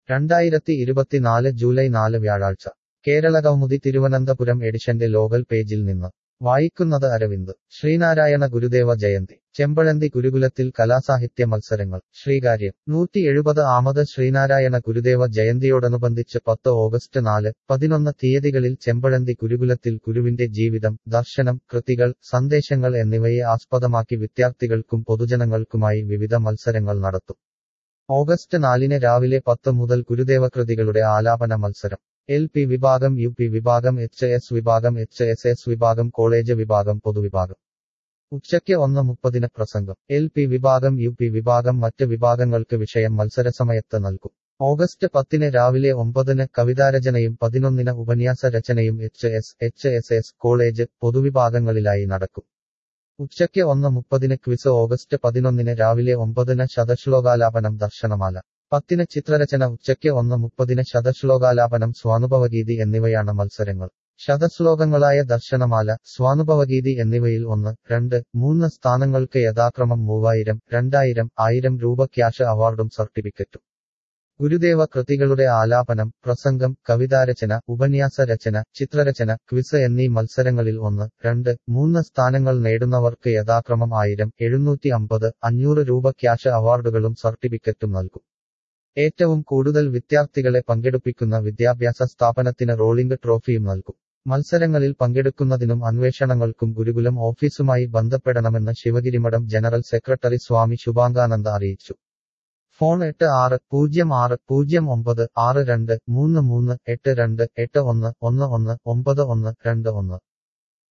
രണ്ടായിരത്തി ഇരുപത്തിനാല് ജൂലൈ നാല് വ്യാഴാഴ്ച കേരളകൗമുദി തിരുവനന്തപുരം എഡിഷന്റെ ലോകൽ പേജിൽ നിന്ന് വായിക്കുന്നത് അരവിന്ദ് ശ്രീനാരായണ ഗുരുദേവ ജയന്തി ചെമ്പഴന്തി ഗുരുകുലത്തിൽ കലാസാഹിത്യ മത്സരങ്ങൾ ശ്രീകാര്യം നൂറ്റി എഴുപത് ആമത് ശ്രീനാരായണ ഗുരുദേവ ജയന്തിയോടനുബന്ധിച്ച് പത്ത് ഓഗസ്റ്റ് നാല് പതിനൊന്ന് തീയതികളിൽ ചെമ്പഴന്തി ഗുരുകുലത്തിൽ ഗുരുവിന്റെ ജീവിതം ദർശനം കൃതികൾ സന്ദേശങ്ങൾ എന്നിവയെ ആസ്പദമാക്കി വിദ്യാർത്ഥികൾക്കും പൊതുജനങ്ങൾക്കുമായി വിവിധ മത്സരങ്ങൾ നടത്തും ഓഗസ്റ്റ് നാലിന് രാവിലെ പത്ത് മുതൽ ഗുരുദേവകൃതികളുടെ ആലാപന മത്സരം എൽ പി വിഭാഗം യു പി വിഭാഗം എച്ച് എസ് വിഭാഗം എച്ച് എസ് എസ് വിഭാഗം കോളേജ് വിഭാഗം പൊതുവിഭാഗം ഉച്ചയ്ക്ക് ഒന്ന് മുപ്പതിന് പ്രസംഗം എൽ പി വിഭാഗം യു പി വിഭാഗം മറ്റ് വിഭാഗങ്ങൾക്ക് വിഷയം മത്സരസമയത്ത് നൽകും ഓഗസ്റ്റ് പത്തിന് രാവിലെ ഒമ്പതിന് കവിതാരചനയും പതിനൊന്നിന് ഉപന്യാസ രചനയും H S H S S college പൊതുവിഭാഗങ്ങളിലായി നടക്കും ഉച്ചയ്ക്ക് ഒന്ന് മുപ്പതിന് ക്വിസ് ഓഗസ്റ്റ് പതിനൊന്നിന് രാവിലെ ഒമ്പതിന് ശതശ്ലോകാലാപനം ദർശനമാല പത്തിന് ചിത്രരചന ഉച്ചയ്ക്ക് ഒന്ന് മുപ്പതിന് ശതശ്ലോകാലാപനം സ്വാനുഭവഗീതി എന്നിവയാണ് മത്സരങ്ങൾ ശതശ്ലോകങ്ങളായ ദർശനമാല സ്വാനുഭവഗീതി എന്നിവയിൽ ഒന്ന് രണ്ട് മൂന്ന് സ്ഥാനങ്ങൾക്ക് യഥാക്രമം മൂവായിരം രണ്ടായിരം ആയിരം രൂപ ക്യാഷ് അവാർഡും സർട്ടിഫിക്കറ്റും ഗുരുദേവ കൃതികളുടെ ആലാപനം പ്രസംഗം കവിതാരചന ഉപന്യാസ രചന ചിത്രരചന ക്വിസ് എന്നീ മത്സരങ്ങളിൽ ഒന്ന് രണ്ട് മൂന്ന് സ്ഥാനങ്ങൾ നേടുന്നവർക്ക് യഥാക്രമം ആയിരം എഴുന്നൂറ്റി അമ്പത് അഞ്ഞൂറ് രൂപ ക്യാഷ് അവാർഡുകളും സർട്ടിഫിക്കറ്റും നൽകും ഏറ്റവും കൂടുതൽ വിദ്യാർത്ഥികളെ പങ്കെടുപ്പിക്കുന്ന വിദ്യാഭ്യാസ സ്ഥാപനത്തിന് റോളിംഗ് ട്രോഫിയും നൽകും മത്സരങ്ങളിൽ പങ്കെടുക്കുന്നതിനും അന്വേഷണങ്ങൾക്കും ഗുരുകുലം ഓഫീസുമായി ബന്ധപ്പെടണമെന്ന് ശിവഗിരിമഠം ജനറൽ സെക്രട്ടറി സ്വാമി ശുഭാംഗാനന്ദ അറിയിച്ചു ഫോൺ എട്ട് ആറ് പൂജ്യം ആറ് പൂജ്യം ഒമ്പത് ആറ് രണ്ട് മൂന്ന് മൂന്ന് എട്ട് രണ്ട് എട്ട് ഒന്ന് ഒന്ന് ഒന്ന് ഒമ്പത് ഒന്ന് രണ്ട് ഒന്ന്